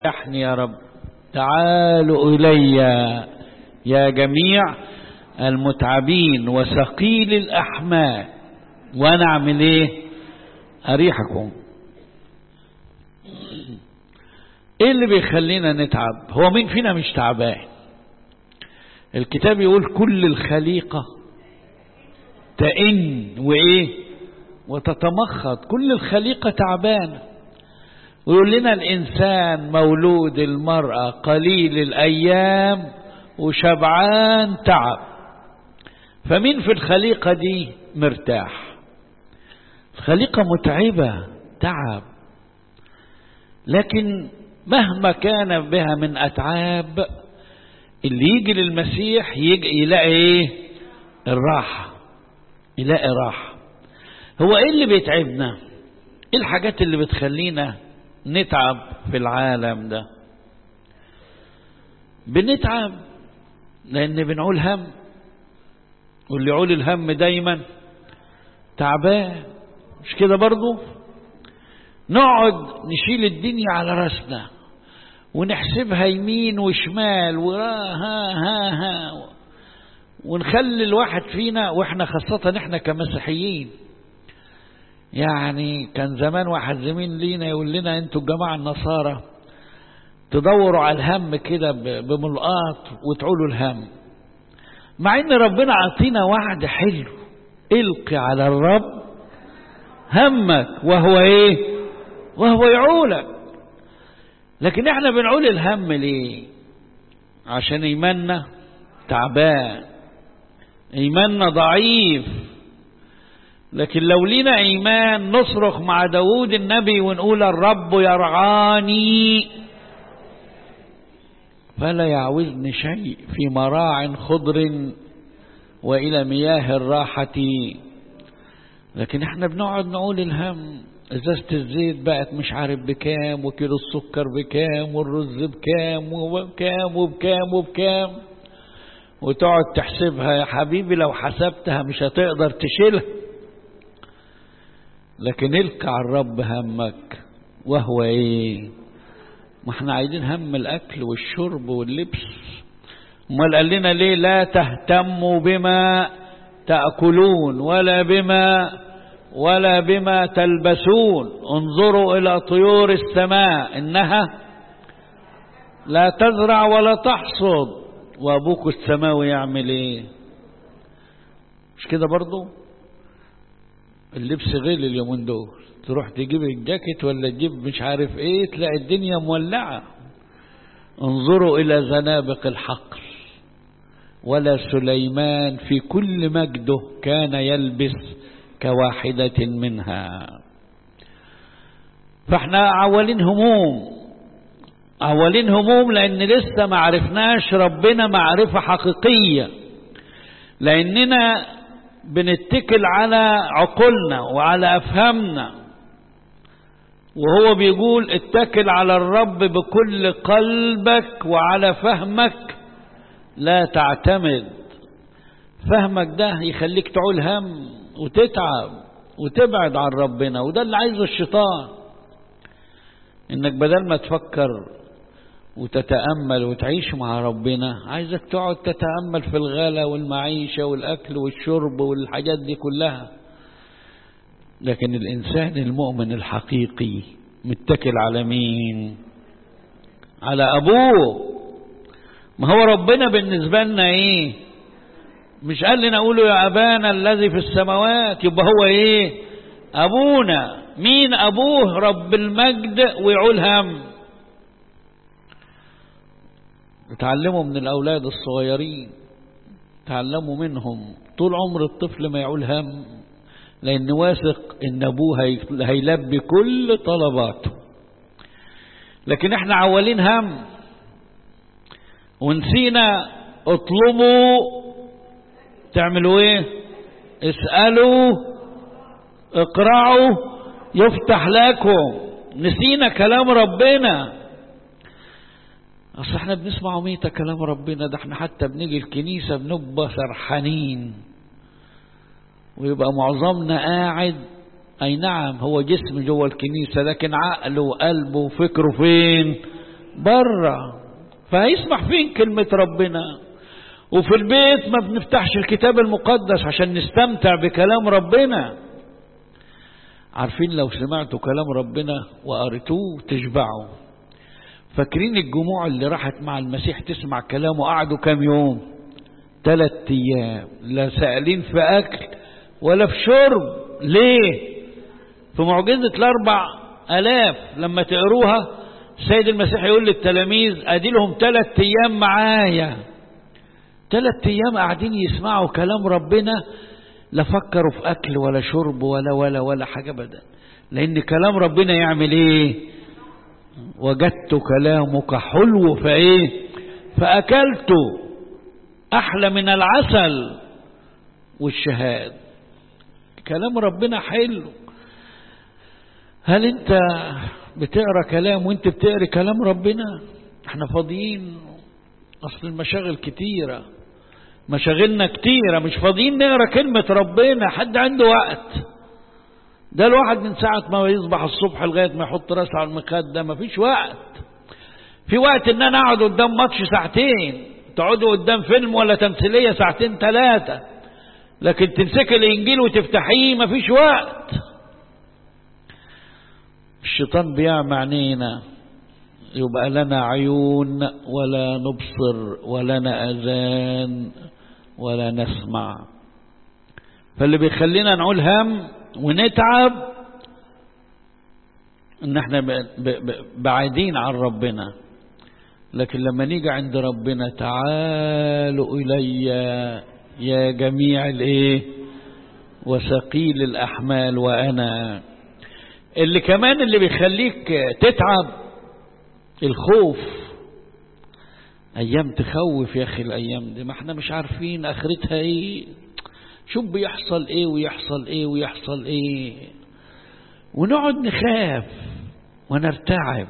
ريحني يا رب تعالوا إلي يا جميع المتعبين وثقيل الأحمال وأنا أعمل إيه أريحكم إيه اللي بيخلينا نتعب هو مين فينا مش تعبان الكتاب يقول كل الخليقة تئن وإيه وتتمخض كل الخليقة تعبانة ويقول لنا الإنسان مولود المرأة قليل الأيام وشبعان تعب فمين في الخليقة دي مرتاح الخليقة متعبة تعب لكن مهما كان بها من أتعاب اللي يجي للمسيح يجي يلاقي ايه الراحة يلاقي راحة هو ايه اللي بيتعبنا ايه الحاجات اللي بتخلينا نتعب في العالم ده بنتعب لان بنعول هم واللي يعول الهم دايما تعبان مش كده برضو نقعد نشيل الدنيا على راسنا ونحسبها يمين وشمال ها ها ها ونخلي الواحد فينا واحنا خاصة احنا كمسيحيين يعني كان زمان واحد زميل لينا يقول لنا انتوا الجماعة النصارى تدوروا على الهم كده بملقاط وتعولوا الهم مع ان ربنا عطينا وعد حلو القي على الرب همك وهو ايه وهو يعولك لكن احنا بنعول الهم ليه عشان ايماننا تعبان ايماننا ضعيف لكن لو لينا ايمان نصرخ مع داود النبي ونقول الرب يرعاني فلا يعوزني شيء في مراع خضر والى مياه الراحه لكن احنا بنقعد نقول الهم ازازة الزيت بقت مش عارف بكام وكيلو السكر بكام والرز بكام وبكام وبكام وبكام وتقعد تحسبها يا حبيبي لو حسبتها مش هتقدر تشيلها لكن القى على الرب همك وهو ايه ما احنا عايزين هم الاكل والشرب واللبس امال قال لنا ليه لا تهتموا بما تاكلون ولا بما ولا بما تلبسون انظروا الى طيور السماء انها لا تزرع ولا تحصد وابوك السماوي يعمل ايه مش كده برضو اللبس غير اليومين دول تروح تجيب الجاكيت ولا تجيب مش عارف ايه تلاقي الدنيا مولعة انظروا الى زنابق الحقل ولا سليمان في كل مجده كان يلبس كواحدة منها فاحنا عوالين هموم عوالين هموم لان لسه ما عرفناش ربنا معرفة حقيقية لاننا بنتكل على عقولنا وعلى افهامنا وهو بيقول اتكل على الرب بكل قلبك وعلى فهمك لا تعتمد فهمك ده يخليك تعول هم وتتعب وتبعد عن ربنا وده اللي عايزه الشيطان انك بدل ما تفكر وتتأمل وتعيش مع ربنا عايزك تقعد تتأمل في الغلا والمعيشة والأكل والشرب والحاجات دي كلها لكن الإنسان المؤمن الحقيقي متكل على مين على أبوه ما هو ربنا بالنسبة لنا إيه مش قال لنا قولوا يا أبانا الذي في السماوات يبقى هو إيه أبونا مين أبوه رب المجد ويعول هم تعلموا من الأولاد الصغيرين تعلموا منهم طول عمر الطفل ما يعول هم لأن واثق إن أبوه هيلبي كل طلباته لكن احنا عوالين هم ونسينا اطلبوا تعملوا ايه اسألوا اقرعوا يفتح لكم نسينا كلام ربنا اصل احنا بنسمع ميتة كلام ربنا ده احنا حتى بنيجي الكنيسة بنبقى سرحانين ويبقى معظمنا قاعد اي نعم هو جسم جوه الكنيسة لكن عقله وقلبه وفكره فين بره فهيسمع فين كلمة ربنا وفي البيت ما بنفتحش الكتاب المقدس عشان نستمتع بكلام ربنا عارفين لو سمعتوا كلام ربنا وقريتوه تشبعوا فاكرين الجموع اللي راحت مع المسيح تسمع كلامه قعدوا كام يوم ثلاث ايام لا سائلين في اكل ولا في شرب ليه في معجزة الاربع الاف لما تقروها السيد المسيح يقول للتلاميذ ادي لهم ثلاث ايام معايا ثلاث ايام قاعدين يسمعوا كلام ربنا لا فكروا في اكل ولا شرب ولا ولا ولا حاجه ابدا لان كلام ربنا يعمل ايه وجدت كلامك حلو فايه فاكلت احلى من العسل والشهاد كلام ربنا حلو هل انت بتقرا كلام وانت بتقرا كلام ربنا احنا فاضيين اصل المشاغل كتيره مشاغلنا كتيره مش فاضيين نقرا كلمه ربنا حد عنده وقت ده الواحد من ساعة ما يصبح الصبح لغاية ما يحط راسه على المخدة مفيش وقت في وقت ان انا اقعد قدام ماتش ساعتين تقعدوا قدام فيلم ولا تمثيلية ساعتين ثلاثة لكن تمسك الانجيل وتفتحيه مفيش وقت الشيطان بيعمى عينينا يبقى لنا عيون ولا نبصر ولنا اذان ولا نسمع فاللي بيخلينا نقول هم ونتعب ان احنا بعيدين عن ربنا لكن لما نيجي عند ربنا تعالوا الي يا جميع الايه وثقيل الاحمال وانا اللي كمان اللي بيخليك تتعب الخوف ايام تخوف يا اخي الايام دي ما احنا مش عارفين اخرتها ايه شوف بيحصل ايه ويحصل ايه ويحصل ايه ونقعد نخاف ونرتعب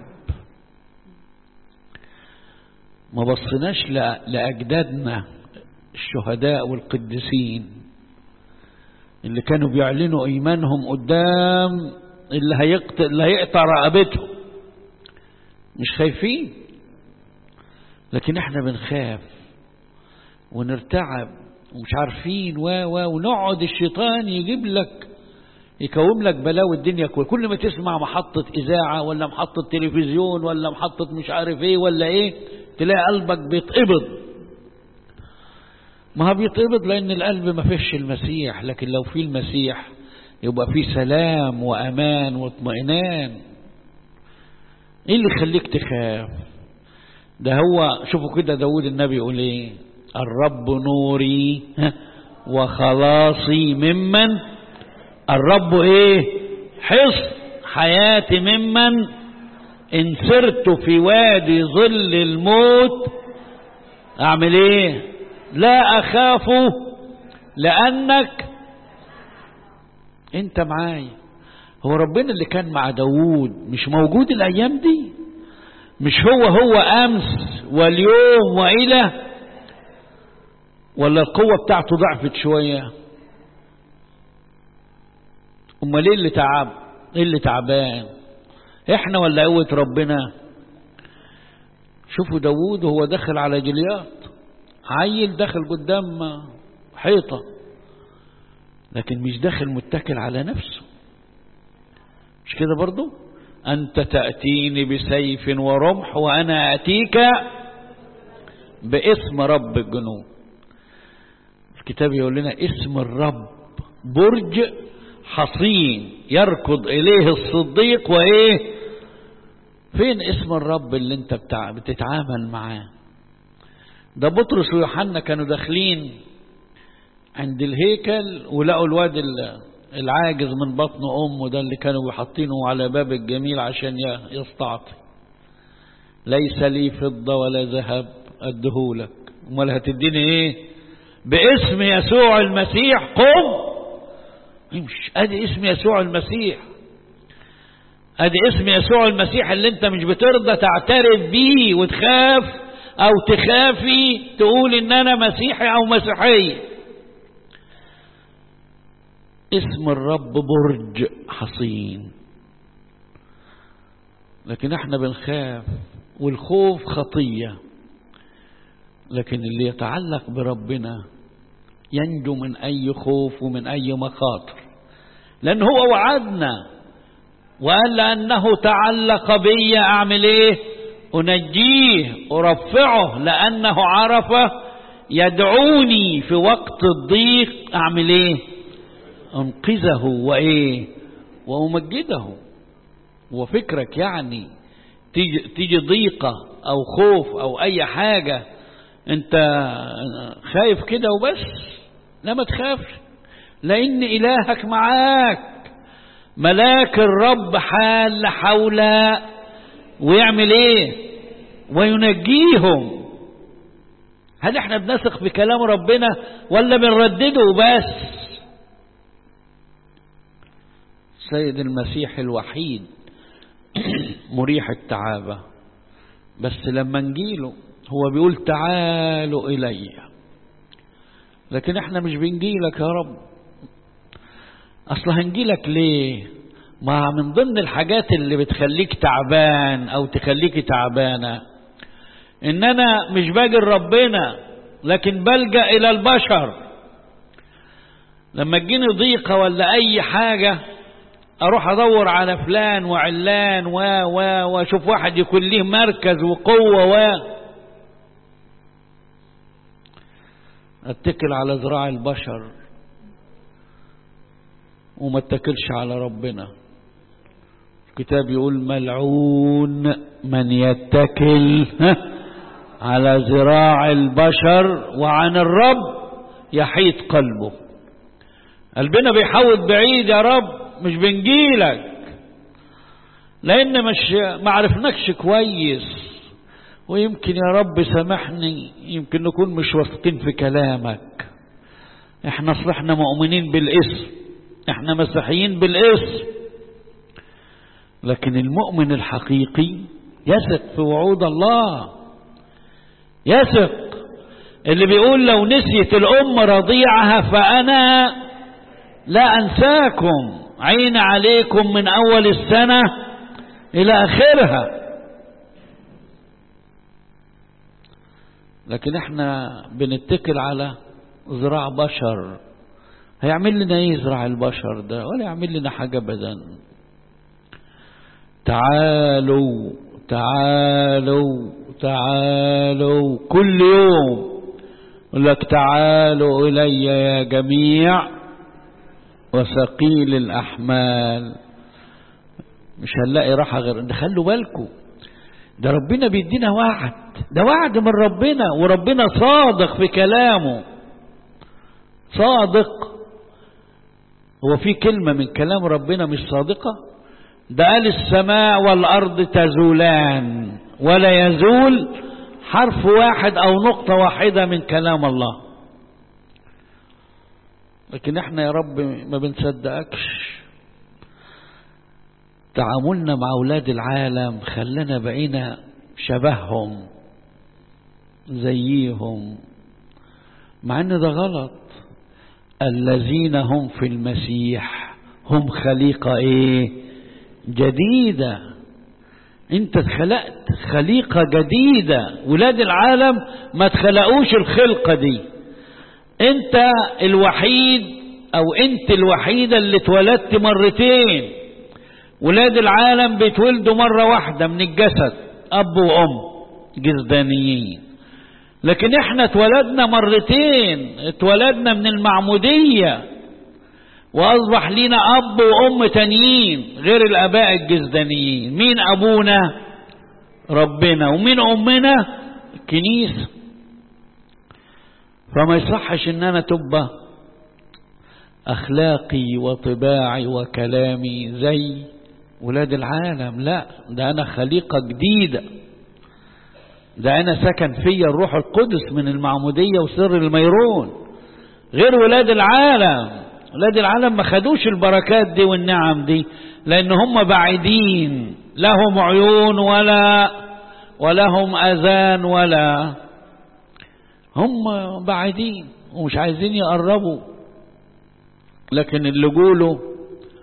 ما بصناش لأجدادنا الشهداء والقديسين اللي كانوا بيعلنوا إيمانهم قدام اللي هيقطع, اللي هيقطع رقبتهم مش خايفين لكن احنا بنخاف ونرتعب ومش عارفين و و ونقعد الشيطان يجيب لك يكوم لك بلاوي الدنيا كل كل ما تسمع محطة إذاعة ولا محطة تلفزيون ولا محطة مش عارف إيه ولا إيه تلاقي قلبك بيتقبض ما هو بيتقبض لأن القلب ما فيش المسيح لكن لو في المسيح يبقى في سلام وأمان واطمئنان إيه اللي يخليك تخاف ده هو شوفوا كده داود النبي يقول إيه الرب نوري وخلاصي ممن الرب ايه حصن حياتي ممن ان سرت في وادي ظل الموت اعمل ايه لا اخاف لانك انت معايا هو ربنا اللي كان مع داوود مش موجود الايام دي مش هو هو امس واليوم والى ولا القوة بتاعته ضعفت شوية امال ايه اللي تعب ايه اللي تعبان احنا ولا قوة ربنا شوفوا داوود وهو داخل على جليات عيل داخل قدام حيطة لكن مش داخل متكل على نفسه مش كده برضو أنت تأتيني بسيف ورمح وأنا أتيك باسم رب الجنود الكتاب يقول لنا اسم الرب برج حصين يركض إليه الصديق وإيه فين اسم الرب اللي انت بتاع بتتعامل معاه ده بطرس ويوحنا كانوا داخلين عند الهيكل ولقوا الواد العاجز من بطن امه ده اللي كانوا حاطينه على باب الجميل عشان يستعطي ليس لي فضة ولا ذهب اديهولك امال هتديني ايه باسم يسوع المسيح قم امشي ادي اسم يسوع المسيح ادي اسم يسوع المسيح اللي انت مش بترضى تعترف بيه وتخاف او تخافي تقول ان انا مسيحي او مسيحي اسم الرب برج حصين لكن احنا بنخاف والخوف خطية لكن اللي يتعلق بربنا ينجو من أي خوف ومن أي مخاطر لأن هو وعدنا وقال لأنه تعلق بي أعمل إيه أنجيه أرفعه لأنه عرف يدعوني في وقت الضيق أعمل إيه أنقذه وإيه وأمجده وفكرك يعني تيجي, تيجي ضيقة أو خوف أو أي حاجة أنت خايف كده وبس لا ما تخافش لأن إلهك معاك ملاك الرب حال حول ويعمل ايه وينجيهم هل احنا بنثق بكلام ربنا ولا بنردده بس سيد المسيح الوحيد مريح التعابة بس لما نجيله هو بيقول تعالوا إلي لكن احنا مش بنجيلك يا رب اصل هنجيلك ليه ما من ضمن الحاجات اللي بتخليك تعبان او تخليك تعبانة ان انا مش باجي لربنا لكن بلجأ الى البشر لما تجيني ضيقة ولا اي حاجة اروح ادور على فلان وعلان و و واشوف واحد يكون ليه مركز وقوة و اتكل على ذراع البشر وما اتكلش على ربنا الكتاب يقول ملعون من يتكل على ذراع البشر وعن الرب يحيط قلبه قلبنا بيحوط بعيد يا رب مش بنجيلك لان مش ما عرفناكش كويس ويمكن يا رب سامحني يمكن نكون مش واثقين في كلامك احنا اصبحنا مؤمنين بالاسم احنا مسيحيين بالاسم لكن المؤمن الحقيقي يثق في وعود الله يثق اللي بيقول لو نسيت الأم رضيعها فأنا لا أنساكم عين عليكم من أول السنة إلى آخرها لكن احنا بنتكل على ذراع بشر هيعمل لنا ايه يزرع البشر ده ولا يعمل لنا حاجة ابدا تعالوا تعالوا تعالوا كل يوم يقول لك تعالوا إلي يا جميع وثقيل الأحمال مش هنلاقي راحة غير ان خلوا بالكم ده ربنا بيدينا وعد ده وعد من ربنا وربنا صادق في كلامه صادق هو في كلمة من كلام ربنا مش صادقة ده قال السماء والأرض تزولان ولا يزول حرف واحد أو نقطة واحدة من كلام الله لكن احنا يا رب ما بنصدقكش تعاملنا مع أولاد العالم خلنا بقينا شبههم زيهم مع ان ده غلط الذين هم في المسيح هم خليقة ايه جديدة انت اتخلقت خليقة جديدة ولاد العالم ما اتخلقوش الخلقة دي انت الوحيد او انت الوحيدة اللي اتولدت مرتين ولاد العالم بيتولدوا مرة واحدة من الجسد اب وام جسدانيين لكن احنا اتولدنا مرتين اتولدنا من المعمودية واصبح لينا اب وام تانيين غير الاباء الجسدانيين مين ابونا ربنا ومين امنا الكنيسة فما يصحش ان انا تبقى اخلاقي وطباعي وكلامي زي ولاد العالم لا ده انا خليقة جديدة ده انا سكن فيا الروح القدس من المعمودية وسر الميرون غير ولاد العالم ولاد العالم ما خدوش البركات دي والنعم دي لان هم بعيدين لهم عيون ولا ولهم اذان ولا هم بعيدين ومش عايزين يقربوا لكن اللي قولوا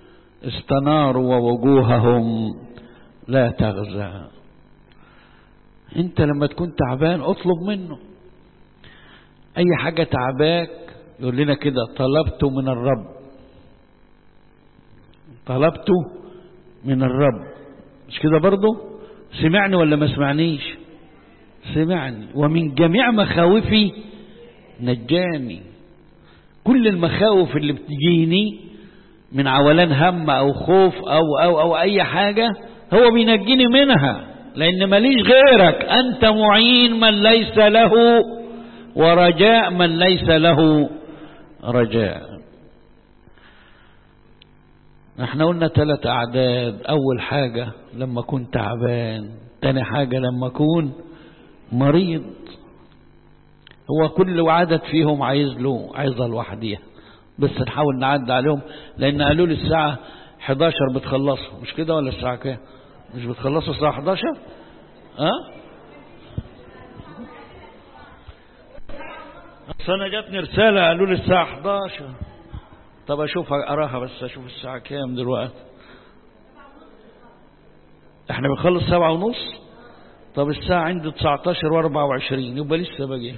استناروا ووجوههم لا تغزى انت لما تكون تعبان اطلب منه اي حاجة تعباك يقول لنا كده طلبت من الرب طلبت من الرب مش كده برضه سمعني ولا ما سمعنيش سمعني ومن جميع مخاوفي نجاني كل المخاوف اللي بتجيني من عولان هم او خوف او او او اي حاجة هو بينجيني منها لان ماليش غيرك انت معين من ليس له ورجاء من ليس له رجاء احنا قلنا ثلاث اعداد اول حاجة لما اكون تعبان تاني حاجة لما اكون مريض هو كل عدد فيهم عايز له عظة لوحديها بس نحاول نعدي عليهم لان قالوا لي الساعة 11 بتخلصوا مش كده ولا الساعة كام مش بتخلصوا الساعة 11 ها أصل انا جاتني رسالة قالوا لي الساعة 11 طب اشوف اراها بس اشوف الساعة كام دلوقتي احنا بنخلص سبعة ونص طب الساعة عندي 19 و24 يبقى لسه باقي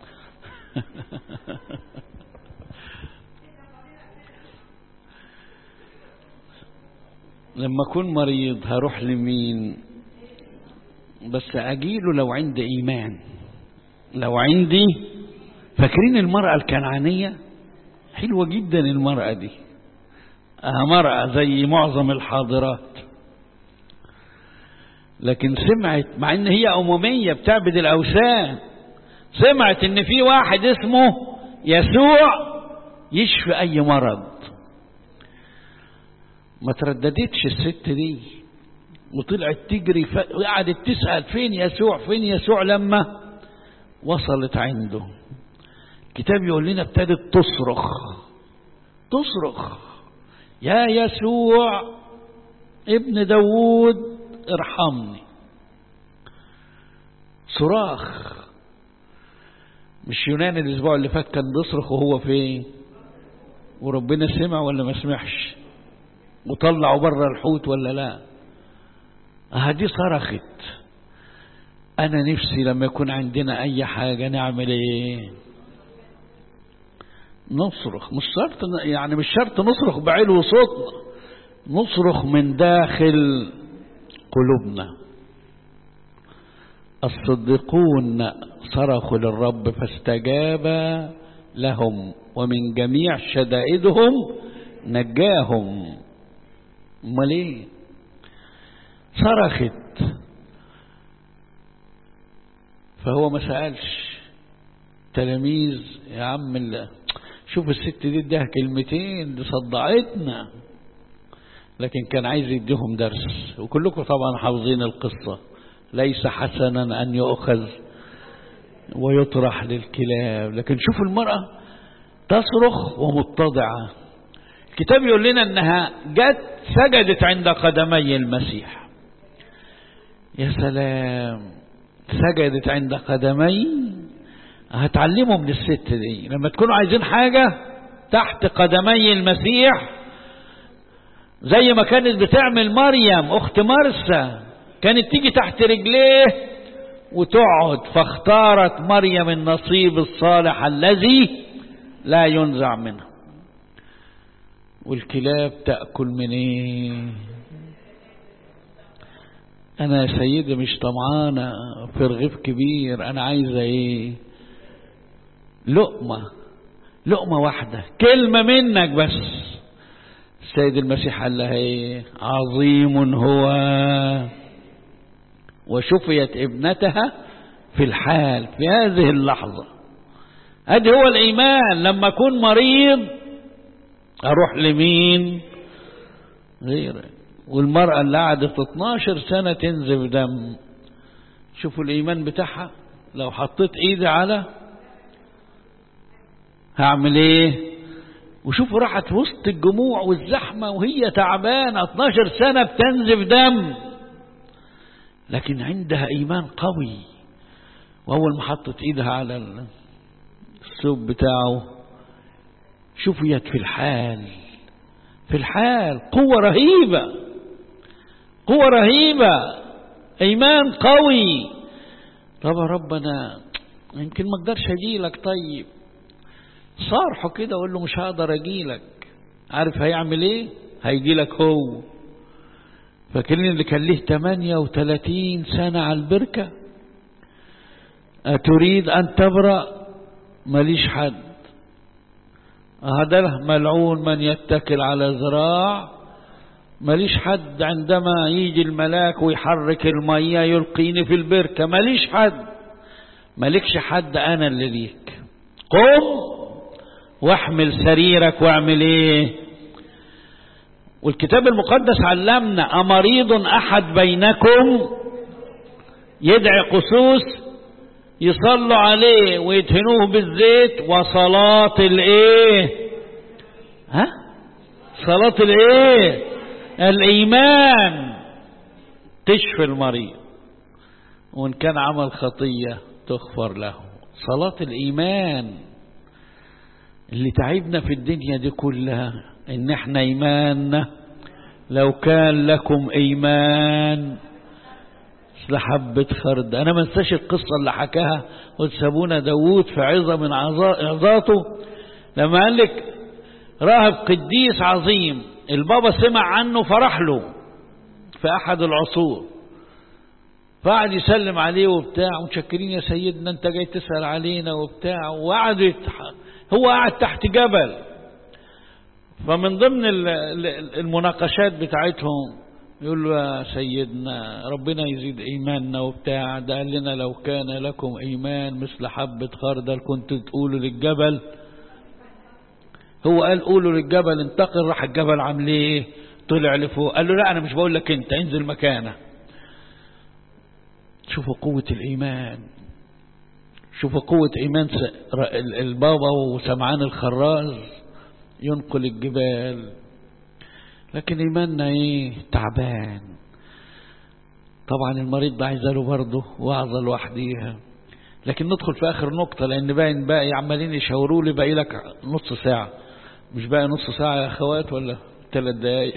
لما اكون مريض هروح لمين بس اجيله لو عندي ايمان لو عندي فاكرين المرأة الكنعانية حلوة جدا المرأة دي أها مرأة زي معظم الحاضرات لكن سمعت مع ان هي أممية بتعبد الأوثان سمعت ان في واحد اسمه يسوع يشفي أي مرض ما ترددتش الست دي وطلعت تجري ف... وقعدت تسأل فين يسوع فين يسوع لما وصلت عنده الكتاب يقول لنا ابتدت تصرخ تصرخ يا يسوع ابن داوود ارحمني صراخ مش يونان الاسبوع اللي فات كان بيصرخ وهو فين وربنا سمع ولا ما سمعش وطلعوا بره الحوت ولا لا هدي صرخت انا نفسي لما يكون عندنا اي حاجة نعمل ايه نصرخ مش شرط يعني مش شرط نصرخ بعلو صوتنا نصرخ من داخل قلوبنا الصديقون صرخوا للرب فاستجاب لهم ومن جميع شدائدهم نجاهم امال ايه صرخت فهو ما سألش تلاميذ يا عم الله شوف الست دي اداها كلمتين دي صدعتنا لكن كان عايز يديهم درس وكلكم طبعا حافظين القصة ليس حسنا أن يؤخذ ويطرح للكلاب لكن شوف المرأة تصرخ ومتضعة الكتاب يقول لنا أنها جت سجدت عند قدمي المسيح يا سلام سجدت عند قدمي هتعلموا من الست دي لما تكونوا عايزين حاجة تحت قدمي المسيح زي ما كانت بتعمل مريم أخت مرسى كانت تيجي تحت رجليه وتقعد فاختارت مريم النصيب الصالح الذي لا ينزع منه والكلاب تأكل من ايه انا يا سيدي مش طمعانة في رغيف كبير انا عايزة ايه لقمة لقمة واحدة كلمة منك بس السيد المسيح قال لها ايه عظيم هو وشفيت ابنتها في الحال في هذه اللحظة ادي هو الايمان لما اكون مريض اروح لمين غيرك والمرأة اللي قعدت 12 سنة تنزف دم شوفوا الإيمان بتاعها لو حطيت إيدي على هعمل إيه وشوفوا راحت وسط الجموع والزحمة وهي تعبانة 12 سنة بتنزف دم لكن عندها إيمان قوي وأول ما حطت إيدها على الثوب بتاعه شفيت في الحال في الحال قوة رهيبة قوة رهيبة إيمان قوي طب يا رب انا يمكن ما اقدرش اجي لك طيب صارحه كده اقول له مش هقدر اجي لك عارف هيعمل ايه هيجي لك هو فاكرين اللي كان ليه 38 سنة على البركة أتريد أن تبرأ ماليش حد هذا ملعون من يتكل على ذراع ماليش حد عندما يجي الملاك ويحرك المية يلقيني في البركة ماليش حد مالكش حد أنا اللي ليك قم واحمل سريرك واعمل ايه والكتاب المقدس علمنا أمريض أحد بينكم يدعي قسوس يصلوا عليه ويدهنوه بالزيت وصلاة الايه ها صلاة الايه الايمان تشفي المريض وان كان عمل خطية تغفر له صلاة الايمان اللي تعبنا في الدنيا دي كلها ان احنا ايماننا لو كان لكم ايمان لحبة خرد انا ما انساش القصة اللي حكاها وتسابونا داوود في عظة من عظاته لما قال لك راهب قديس عظيم البابا سمع عنه فرح له في احد العصور فقعد يسلم عليه وبتاع متشكرين يا سيدنا انت جاي تسأل علينا وبتاع وقعد هو قاعد تحت جبل فمن ضمن المناقشات بتاعتهم يقول له يا سيدنا ربنا يزيد ايماننا وبتاع ده قال لنا لو كان لكم ايمان مثل حبة خردل كنت تقولوا للجبل هو قال قولوا للجبل انتقل راح الجبل عامل ايه طلع لفوق قال له لا انا مش بقول لك انت انزل مكانه شوفوا قوة الايمان شوفوا قوة ايمان البابا وسمعان الخراز ينقل الجبال لكن ايماننا ايه تعبان طبعا المريض ده عايزه له برضه وعظه لوحديها لكن ندخل في اخر نقطة لان باين باقي عمالين يشاوروا لي باقي لك نص ساعة مش باقي نص ساعة يا اخوات ولا ثلاث دقايق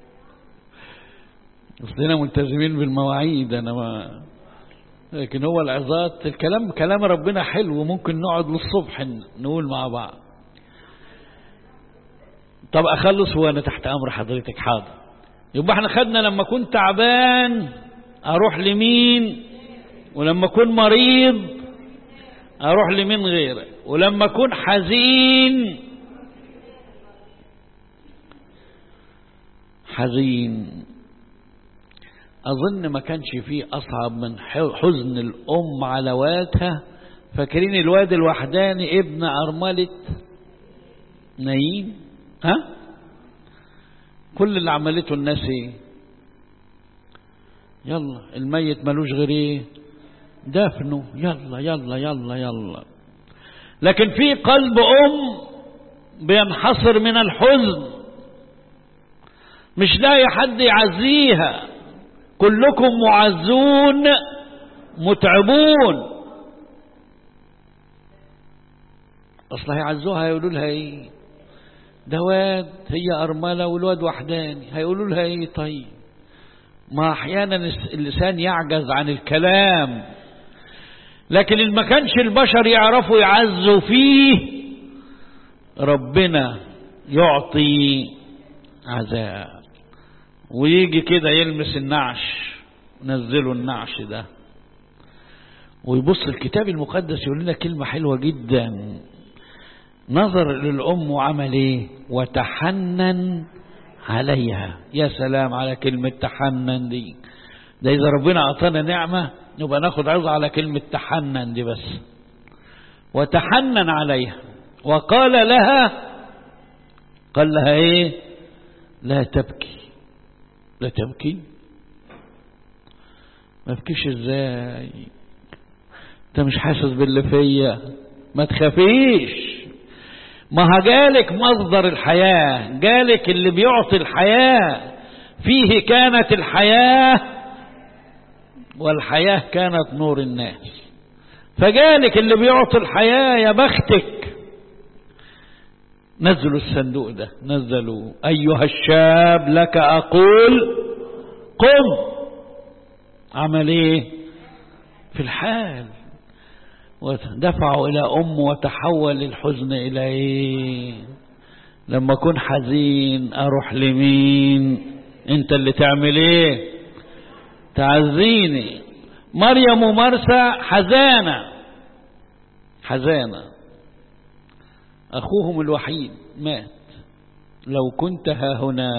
اصلنا ملتزمين بالمواعيد انا ما لكن هو العظات الكلام كلام ربنا حلو وممكن نقعد للصبح نقول مع بعض طب اخلص وانا تحت امر حضرتك حاضر يبقى احنا خدنا لما كنت تعبان اروح لمين ولما اكون مريض اروح لمين غيرك ولما اكون حزين حزين اظن ما كانش فيه اصعب من حزن الام على وادها فاكرين الواد الوحداني ابن ارمله نايم ها كل اللي عملته الناس ايه يلا الميت ملوش غير ايه دفنه يلا يلا يلا يلا لكن في قلب ام بينحصر من الحزن مش لاقي حد يعزيها كلكم معزون متعبون اصل هيعزوها هيقولوا لها ايه ده واد هي أرملة والواد وحداني هيقولوا لها ايه طيب ما احيانا اللسان يعجز عن الكلام لكن اللي ما كانش البشر يعرفوا يعزوا فيه ربنا يعطي عذاب ويجي كده يلمس النعش نزلوا النعش ده ويبص الكتاب المقدس يقول لنا كلمة حلوة جدا نظر للأم وعمل ايه وتحنن عليها يا سلام على كلمة تحنن دي ده إذا ربنا أعطانا نعمة نبقى ناخد عظة على كلمة تحنن دي بس وتحنن عليها وقال لها قال لها ايه لا تبكي لا تبكي ما تبكيش ازاي انت مش حاسس باللي فيا ما تخافيش ما جالك مصدر الحياة جالك اللي بيعطي الحياة فيه كانت الحياة والحياة كانت نور الناس فجالك اللي بيعطي الحياة يا بختك نزلوا الصندوق ده نزلوا أيها الشاب لك أقول قم عمل ايه في الحال ودفعوا إلى أم وتحول الحزن إلى إيه لما أكون حزين أروح لمين أنت اللي تعمل إيه تعزيني مريم ومرسى حزانة حزانة أخوهم الوحيد مات لو كنت ها هنا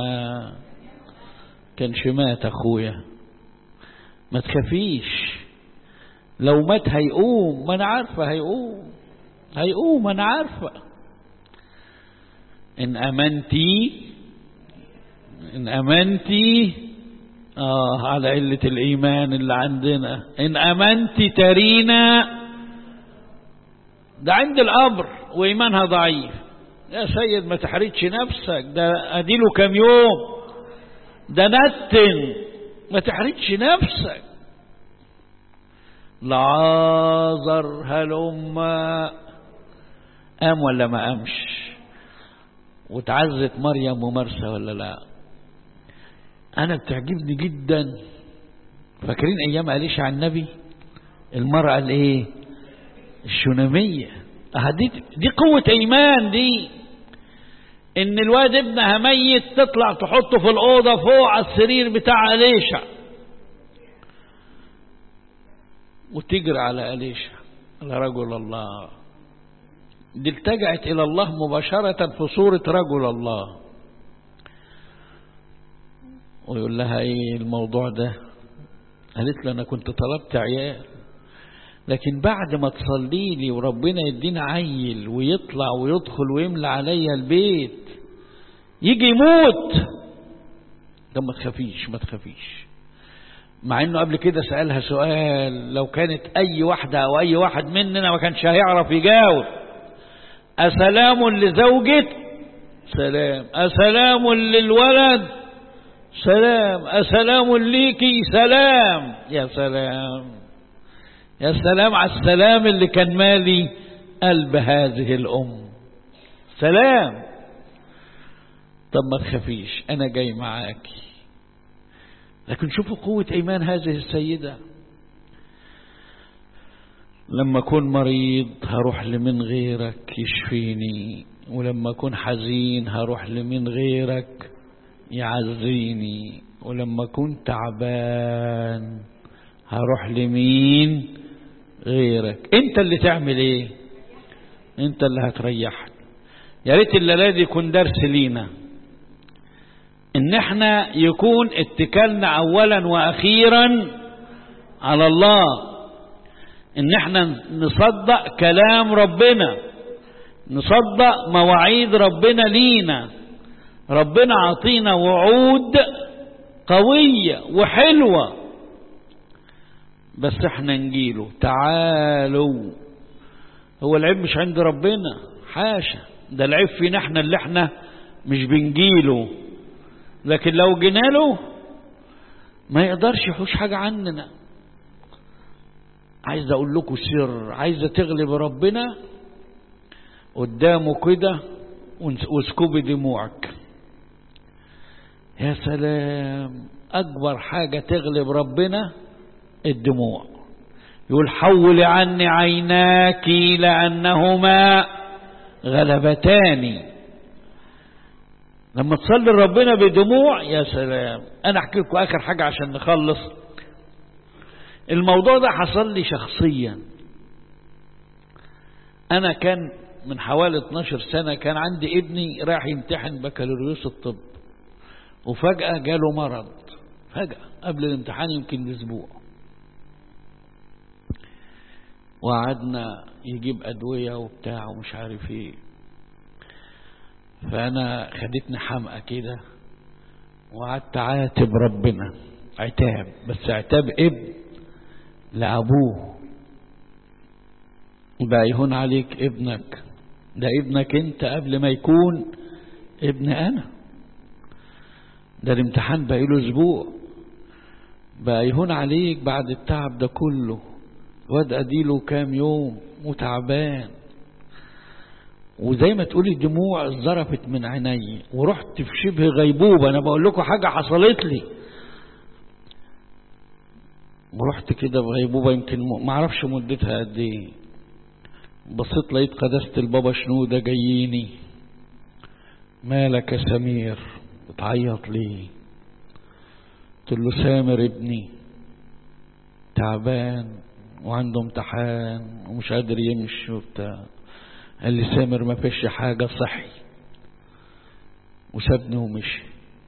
كانش مات أخويا ما تخافيش لو مات هيقوم ما أنا عارفة هيقوم هيقوم أنا عارفة إن أمنتي إن أمنتي آه على قلة الإيمان اللي عندنا إن أمنتي ترينا ده عند الأمر وإيمانها ضعيف يا سيد ما تحرجش نفسك ده أديله كام يوم ده نتن ما تحرجش نفسك لعازر هلم قام ولا ما قامش وتعزت مريم ومرسى ولا لا انا بتعجبني جدا فاكرين ايام قاليش عن النبي المرأة الايه الشنامية دي, دي قوة ايمان دي ان الواد ابنها ميت تطلع تحطه في الاوضة فوق على السرير بتاع اليشع وتجري على اليشع على رجل الله دي التجأت الى الله مباشرة في صورة رجل الله ويقول لها ايه الموضوع ده قالت له انا كنت طلبت عيال لكن بعد ما تصلي لي وربنا يدينا عيل ويطلع ويدخل ويملى عليا البيت يجي يموت ده ما تخافيش ما تخافيش مع انه قبل كده سألها سؤال لو كانت اي واحدة او اي واحد مننا ما كانش هيعرف يجاوب أسلام لزوجك سلام أسلام للولد سلام أسلام ليكي سلام يا سلام يا سلام على السلام اللي كان مالي قلب هذه الأم سلام طب ما تخافيش أنا جاي معاكي لكن شوفوا قوة إيمان هذه السيدة لما أكون مريض هروح لمن غيرك يشفيني ولما أكون حزين هروح لمن غيرك يعزيني ولما أكون تعبان هروح لمين غيرك انت اللي تعمل ايه انت اللي هتريحني يا ريت الليله دي يكون درس لينا ان احنا يكون اتكالنا اولا واخيرا على الله ان احنا نصدق كلام ربنا نصدق مواعيد ربنا لينا ربنا عطينا وعود قوية وحلوة بس احنا نجيله تعالوا هو العيب مش عند ربنا حاشا ده العيب فينا احنا اللي احنا مش بنجيله لكن لو جينا له ما يقدرش يحوش حاجة عننا عايز اقول لكم سر عايزة تغلب ربنا قدامه كده واسكبي دموعك يا سلام اكبر حاجة تغلب ربنا الدموع يقول حول عني عيناك لأنهما غلبتاني لما تصلي ربنا بدموع يا سلام انا احكي لكم اخر حاجة عشان نخلص الموضوع ده حصل لي شخصيا انا كان من حوالي 12 سنة كان عندي ابني راح يمتحن بكالوريوس الطب وفجأة جاله مرض فجأة قبل الامتحان يمكن باسبوع وقعدنا يجيب أدوية وبتاع ومش عارف ايه فأنا خدتني حمقى كده وقعدت عاتب ربنا عتاب بس عتاب ابن لأبوه بقى يهون عليك ابنك ده ابنك انت قبل ما يكون ابن انا ده الامتحان بقى له اسبوع بقى يهون عليك بعد التعب ده كله واد اديله كام يوم وتعبان وزي ما تقولي الدموع اتظرفت من عيني ورحت في شبه غيبوبة انا بقول لكم حاجة حصلت لي ورحت كده بغيبوبة يمكن ما اعرفش مدتها قد ايه بصيت لقيت قداسة البابا شنودة جاييني مالك يا سمير بتعيط ليه قلت له سامر ابني تعبان وعنده امتحان ومش قادر يمشي وبتاع قال لي سامر ما فيش حاجة صحي وسابني ومشي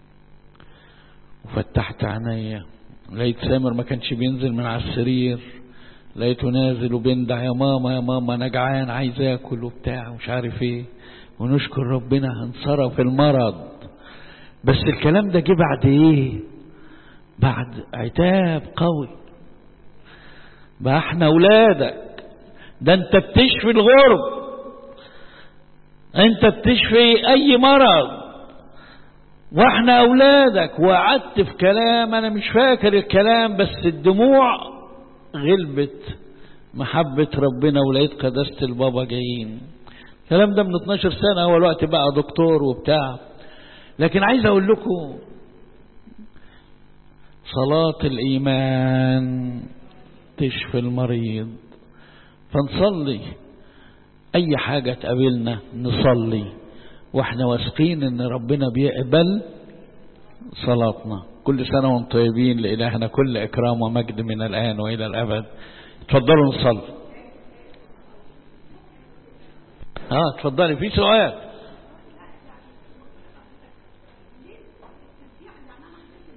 وفتحت عينيا لقيت سامر ما كانش بينزل من على السرير لقيته نازل وبيندع يا ماما يا ماما انا جعان عايز اكل وبتاع ومش عارف ايه ونشكر ربنا انصرف المرض بس الكلام ده جه بعد ايه بعد عتاب قوي بقى احنا اولادك ده انت بتشفي الغرب انت بتشفي اي مرض واحنا اولادك وقعدت في كلام انا مش فاكر الكلام بس الدموع غلبت محبة ربنا ولقيت قداسة البابا جايين الكلام ده من 12 سنة هو الوقت بقى دكتور وبتاع لكن عايز اقول لكم صلاة الايمان تشفي المريض فنصلي اي حاجة تقابلنا نصلي واحنا واثقين ان ربنا بيقبل صلاتنا كل سنة وانتم طيبين لإلهنا كل إكرام ومجد من الآن وإلى الأبد اتفضلوا نصلي اه اتفضلي في سؤال